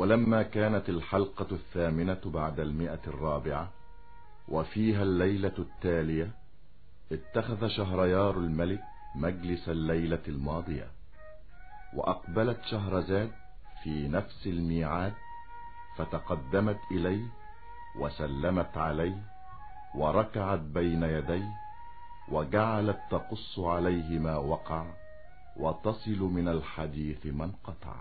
ولما كانت الحلقة الثامنة بعد المئة الرابعة وفيها الليلة التالية اتخذ شهريار الملك مجلس الليلة الماضية وأقبلت شهرزاد في نفس الميعاد فتقدمت إليه وسلمت عليه وركعت بين يديه وجعلت تقص عليه ما وقع وتصل من الحديث ما انقطع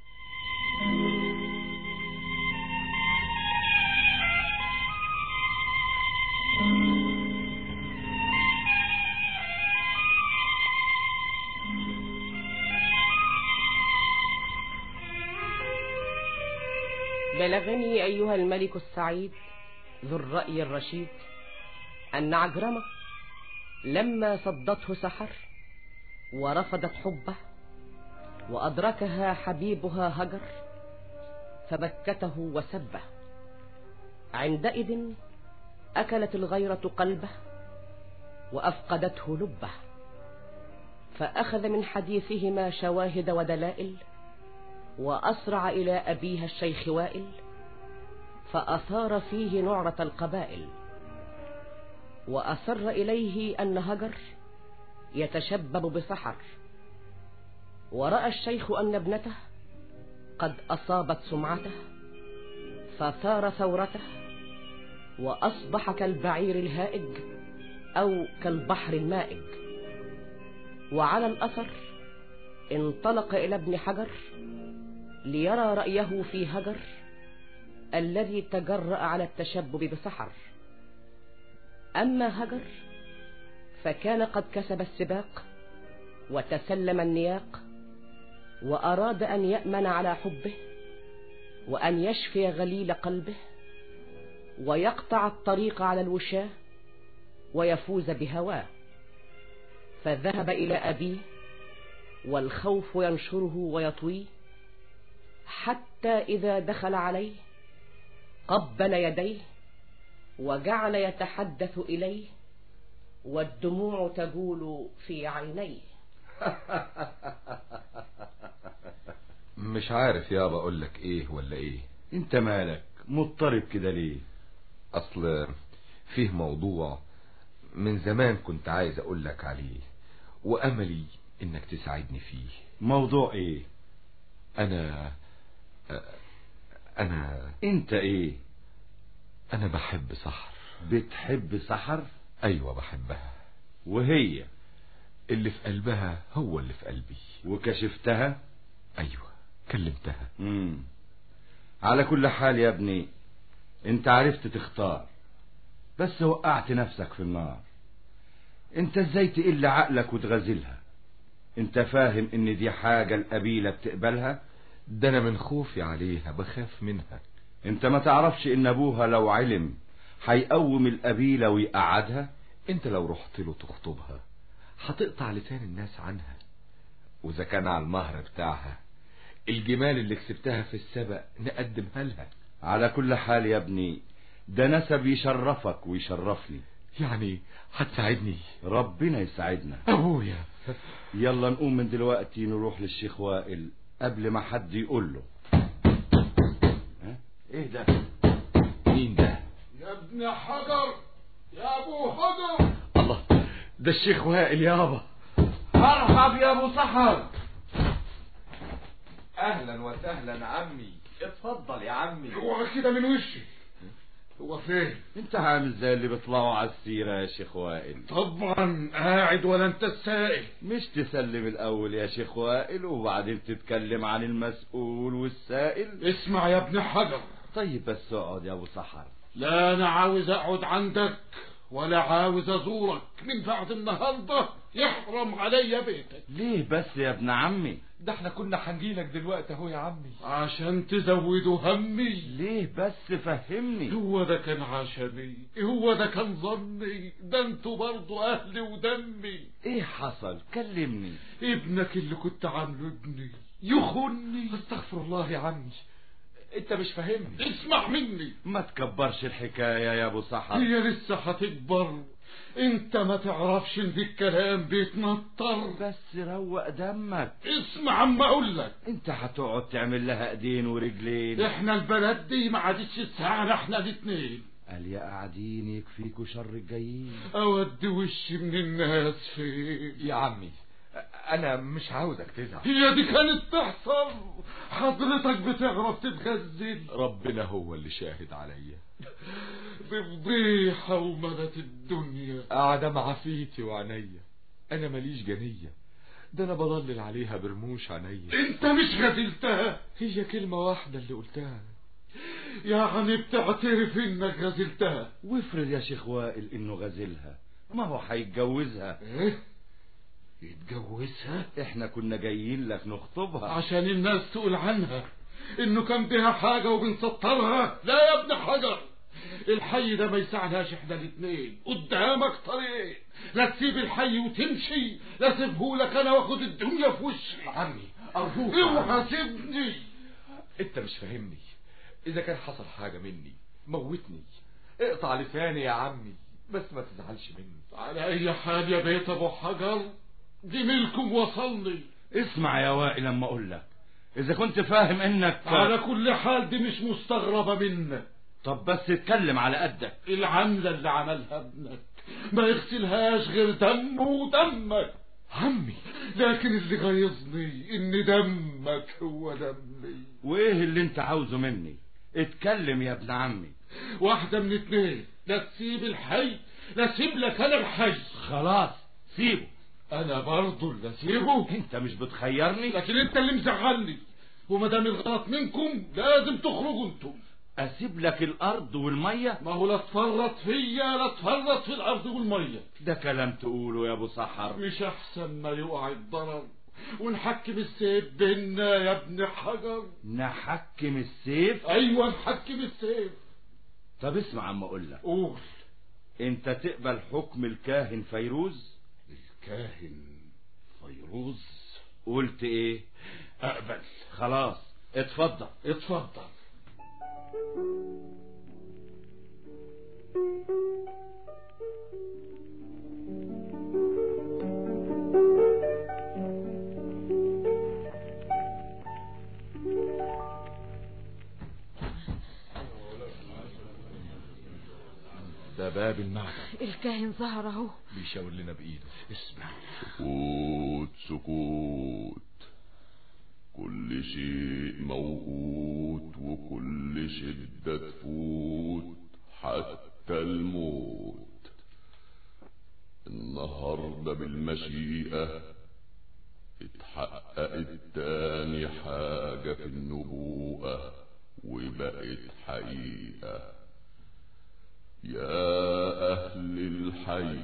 بلغني أيها الملك السعيد ذو الرأي الرشيد أن عجرمة لما صدته سحر ورفضت حبه وأدركها حبيبها هجر فبكته وسبه عندئذ أكلت الغيرة قلبه وأفقدته لبه فأخذ من حديثهما شواهد ودلائل وأسرع إلى أبيها الشيخ وائل فأثار فيه نعرة القبائل وأسر إليه أن هجر يتشبب بسحر ورأى الشيخ أن ابنته قد أصابت سمعته فثار ثورته وأصبح كالبعير الهائج أو كالبحر المائج وعلى الأثر انطلق إلى ابن حجر ليرى رأيه في هجر الذي تجرأ على التشبب بسحر أما هجر فكان قد كسب السباق وتسلم النياق وأراد أن يأمن على حبه وأن يشفي غليل قلبه ويقطع الطريق على الوشاة ويفوز بهواه فذهب إلى أبيه والخوف ينشره ويطويه حتى إذا دخل عليه قبل يديه وجعل يتحدث إليه والدموع تجول في عينيه مش عارف يابا اقول لك ايه ولا ايه انت مالك مضطرب كده ليه اصل فيه موضوع من زمان كنت عايز اقول لك عليه واملي انك تساعدني فيه موضوع ايه انا انا انت ايه انا بحب سحر بتحب سحر ايوه بحبها وهي اللي في قلبها هو اللي في قلبي وكشفتها ايوه كلمتها مم. على كل حال يا ابني انت عرفت تختار بس وقعت نفسك في النار انت ازاي تقل عقلك وتغزلها انت فاهم ان دي حاجة القبيلة بتقبلها ده انا من خوفي عليها بخاف منها انت ما تعرفش ان ابوها لو علم هيقوم القبيلة ويقعدها انت لو رحت له تخطبها هتقطع لسان الناس عنها واذا كان على المهر بتاعها الجمال اللي كسبتها في السبق نقدمها لها على كل حال يا ابني ده نسب يشرفك ويشرفني يعني هتساعدني ربنا يساعدنا ابويا يلا نقوم من دلوقتي نروح للشيخ وائل قبل ما حد يقول له ها؟ ايه ده مين ده يا ابن حجر يا ابو حجر الله ده الشيخ وائل يابا مرحب يا ابو سحر اهلا وسهلا عمي اتفضل يا عمي اوعى كده من وشي هو فين انت عامل زي اللي بيطلعوا على السيرة يا شيخ وائل طبعا قاعد ولا انت السائل مش تسلم الاول يا شيخ وائل وبعدين تتكلم عن المسؤول والسائل اسمع يا ابن حجر طيب بس اقعد يا ابو سحر لا انا عاوز اقعد عندك ولا عاوز ازورك من بعد النهارده يحرم عليا بيتك ليه بس يا ابن عمي ده احنا كنا هنجيلك دلوقتي اهو يا عمي عشان تزودوا همي ليه بس فهمني هو ده كان عشمي هو ده كان ظني ده انتوا برضو اهلي ودمي ايه حصل كلمني ابنك اللي كنت عامله ابني يخني استغفر الله يا عمي انت مش فاهمني اسمع مني ما تكبرش الحكاية يا ابو سحر هي لسه هتكبر انت ما تعرفش ان في الكلام بيتنطر بس روق دمك اسمع عم اقول لك انت هتقعد تعمل لها ايدين ورجلين احنا البلد دي ما عادتش تسعنا احنا الاتنين قال يا قاعدين يكفيكوا شر الجايين اودي وشي من الناس فين يا عمي انا مش عاوزك تزعل هي دي كانت تحصل حضرتك بتعرف تتغزل ربنا هو اللي شاهد عليا دي فضيحة وملت الدنيا قاعدة مع فيتي وعينيا انا ماليش جنية ده انا بضلل عليها برموش عينيا انت مش غزلتها هي كلمة واحدة اللي قلتها يعني بتعترف انك غزلتها وافرض يا شيخ وائل انه غازلها ما هو هيتجوزها ايه يتجوزها احنا كنا جايين لك نخطبها عشان الناس تقول عنها انه كان بيها حاجة وبنسطرها لا يا ابن حجر الحي ده ما يسعناش احنا الاتنين قدامك طريق لا تسيب الحي وتمشي لا سيبهولك انا واخد الدنيا في وشي عمي ارجوك اوعى سيبني انت مش فاهمني اذا كان حصل حاجة مني موتني اقطع لساني يا عمي بس ما تزعلش مني على اي حال يا بيت ابو حجر دي ملكم وصلني اسمع يا وائل لما اقول لك اذا كنت فاهم انك على كل حال دي مش مستغربة منك طب بس اتكلم على قدك العملة اللي عملها ابنك ما يغسلهاش غير دمه ودمك عمي لكن اللي غيظني ان دمك هو دمي وايه اللي انت عاوزه مني اتكلم يا ابن عمي واحدة من اتنين لا تسيب الحي لا سيب لك انا الحي خلاص سيبه انا برضه اللي اسيبه انت مش بتخيرني لكن انت اللي مزعلني وما دام الغلط منكم لازم تخرجوا انتم اسيب لك الارض والميه ما هو لا تفرط فيا لا تفرط في الارض والميه ده كلام تقوله يا ابو سحر مش احسن ما يقع الضرر ونحكم السيف بينا يا ابن حجر نحكم السيف ايوه نحكم السيف طب اسمع عم اقول لك قول انت تقبل حكم الكاهن فيروز الكاهن فيروز قلت ايه اقبل خلاص اتفضل اتفضل ده باب المعدن الكاهن ظهر اهو بيشاور لنا بايده اسمع سكوت سكوت كل شيء موجود وكل شدة تفوت حتى الموت النهاردة بالمشيئة اتحققت تاني حاجة في النبوءة وبقت حقيقة يا أهل الحي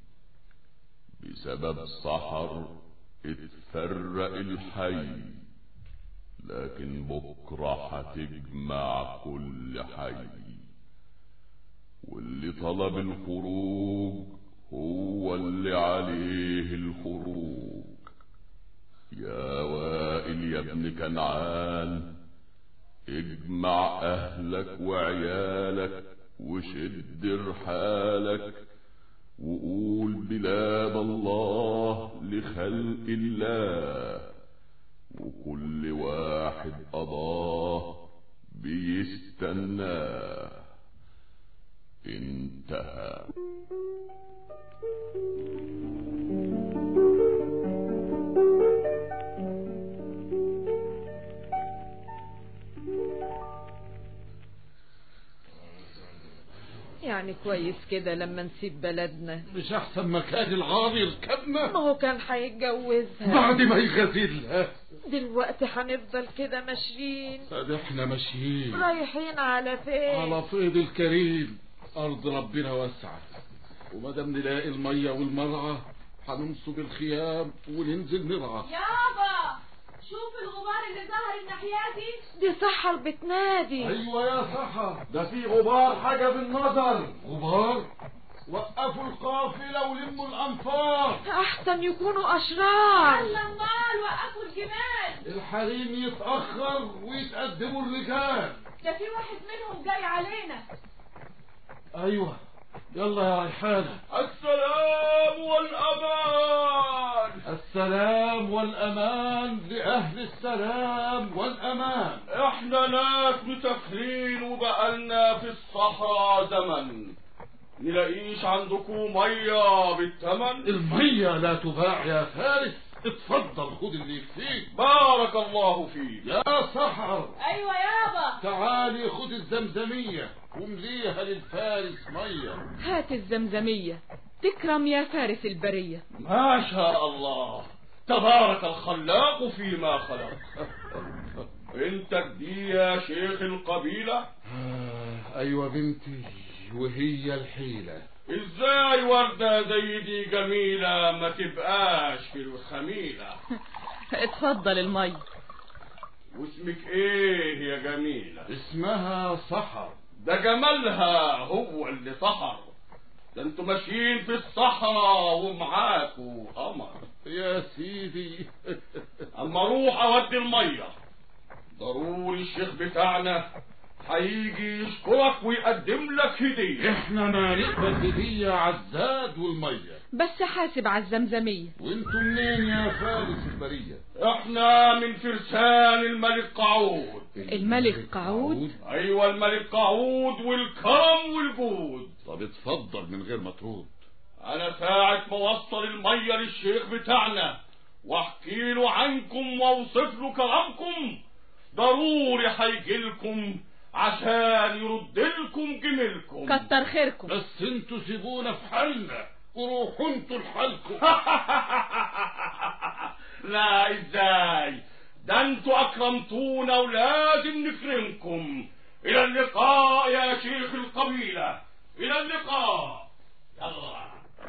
بسبب سحر اتفرق الحي لكن بكرة هتجمع كل حي واللي طلب الخروج هو اللي عليه الخروج يا وائل يا ابن كنعان اجمع اهلك وعيالك وشد رحالك وقول بلاد الله لخلق الله وكل واحد قضاه بيستناه انتهى يعني كويس كده لما نسيب بلدنا مش احسن مكان العار يركبنا ما هو كان هيتجوزها بعد ما يغازلها دلوقتي هنفضل كده ماشيين طب احنا ماشيين رايحين على فين على فيض الكريم ارض ربنا واسعه وما دام نلاقي الميه والمرعى هننصب الخيام وننزل نرعى يابا شوف الغبار اللي ظهر الناحية دي دي سحر بتنادي ايوه يا صحة ده في غبار حاجة بالنظر غبار وقفوا القافلة ولموا الأنفار احسن يكونوا اشرار يلا امال وقفوا الجمال الحريم يتأخر ويتقدموا الرجال ده في واحد منهم جاي علينا أيوة يلا يا ريحانة السلام والأمان السلام والأمان لأهل السلام والأمان احنا ناس مسافرين وبقالنا في الصحراء زمن نلاقيش عندكم مية بالثمن المية لا تباع يا فارس اتفضل خد اللي يكفيك بارك الله فيك يا سحر ايوه يابا تعالي خد الزمزمية وامليها للفارس مية هات الزمزمية تكرم يا فارس البرية ما شاء الله تبارك الخلاق فيما خلق انت دي يا شيخ القبيلة آه ايوه بنتي وهي الحيلة ازاي وردة زي دي جميلة ما تبقاش في الخميلة اتفضل المية واسمك ايه يا جميلة اسمها سحر ده جمالها هو اللي سحر ده انتوا ماشيين في الصحراء ومعاكوا قمر يا سيدي اما اروح اودي المية ضروري الشيخ بتاعنا هيجي يشكرك ويقدم لك هدية احنا ما نقبل هدية عزاد والمية بس حاسب على الزمزمية وانتوا منين يا فارس البرية احنا من فرسان الملك قعود الملك قعود ايوه الملك قعود والكرم والجود طب اتفضل من غير ما ترد انا ساعة ما اوصل المية للشيخ بتاعنا واحكي له عنكم واوصف له كرمكم ضروري هيجيلكم عشان يرد لكم جميلكم كتر خيركم بس انتوا سيبونا في حالنا وروحوا انتوا لحالكم لا ازاي ده انتوا اكرمتونا ولازم نكرمكم الى اللقاء يا شيخ القبيلة الى اللقاء يلا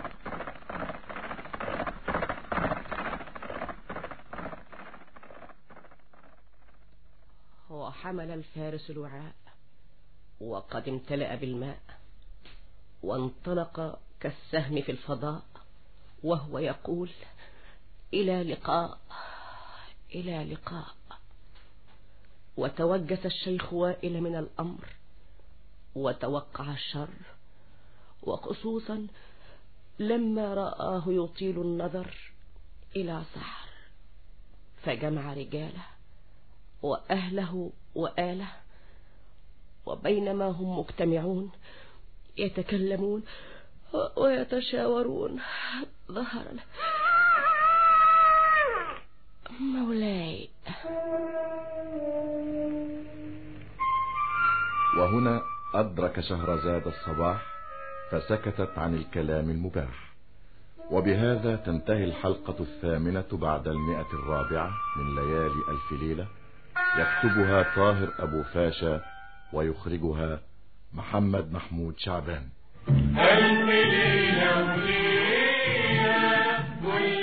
وحمل الفارس الوعاء وقد امتلأ بالماء وانطلق كالسهم في الفضاء وهو يقول إلى لقاء إلى لقاء وتوجس الشيخ وائل من الأمر وتوقع الشر وخصوصا لما رآه يطيل النظر إلى سحر فجمع رجاله وأهله وآله وبينما هم مجتمعون يتكلمون ويتشاورون ظهر له مولاي وهنا أدرك شهرزاد الصباح فسكتت عن الكلام المباح وبهذا تنتهي الحلقة الثامنة بعد المئة الرابعة من ليالي ألف ليلة يكتبها طاهر أبو فاشا ويخرجها محمد محمود شعبان ألف ليلة وليلة